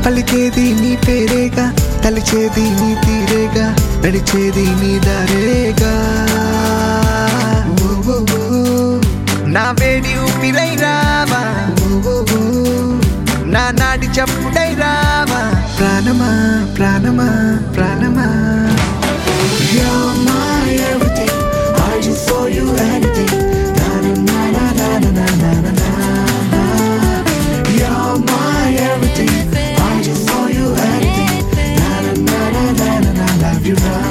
పలికేది నీ పేరేగా తలిచేది నీ తీరేగా నడిచేది నీ దారేగా ఓ, ఓ, ఓ. నా వేడి ఊపిరై రావా ఓ, ఓ, ఓ. నా నాడి చప్పుడై రావా ప్రాణమా ప్రాణమా ప్రాణమా You're my everything. I do for you anything. Na na na na na na na na na na. You're my everything. I do for you anything. Na na na na na na na. Love you now.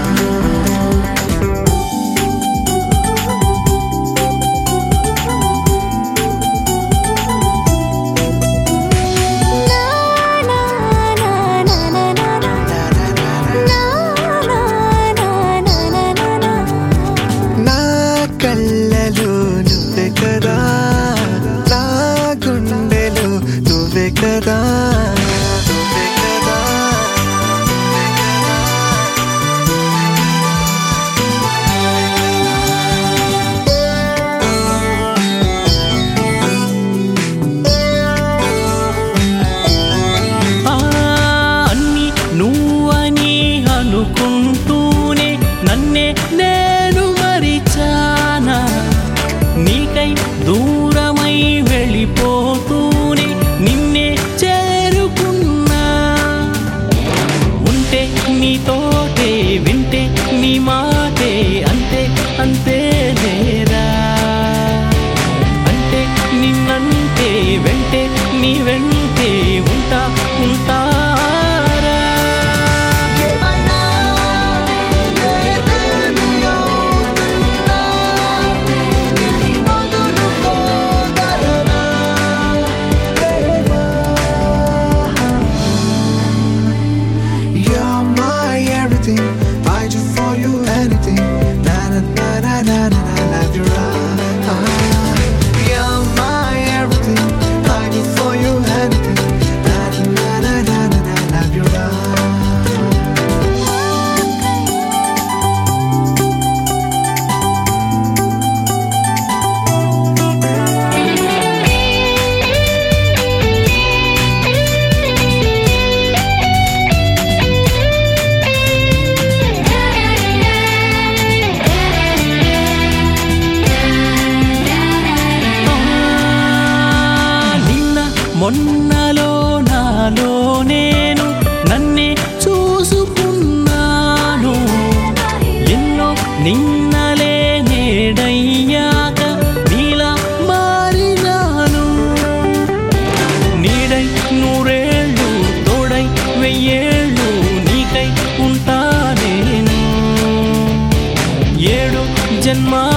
నా కళ్ళలో నువ్వే కదా నా గుండెలో నువ్వే కదా నువ్వే కదా నువ్వే కదా ఆ అన్ని నువ్వని అనుకుంటూనే నన్నే నేను మరిచానా నీకై దూరమై వెళ్ళిపోతూనే నిన్నే చేరుకున్నా ఉంటే నీతోటే వింటే నీ మాటే అంతే అంతే నేరా అంటే నిన్నంటే వెంటే నీ వెంటే ఉంటా ఉంటారా You're my everything. I do for you anything. Na na na na na na na. Love you right. You're my everything. I do for you anything. Na na na na na na. Love you right. నిన్న మొన్నలో నాలో నేను నన్నే చూసుకున్నాను ఎన్నో నిన్నలే నేడయ్యాక నీలా మారినాను నీడై నూరేళ్ళు తోడై వెయ్యేళ్ళు నీకై ఉంటా నేను ఏడు జన్మా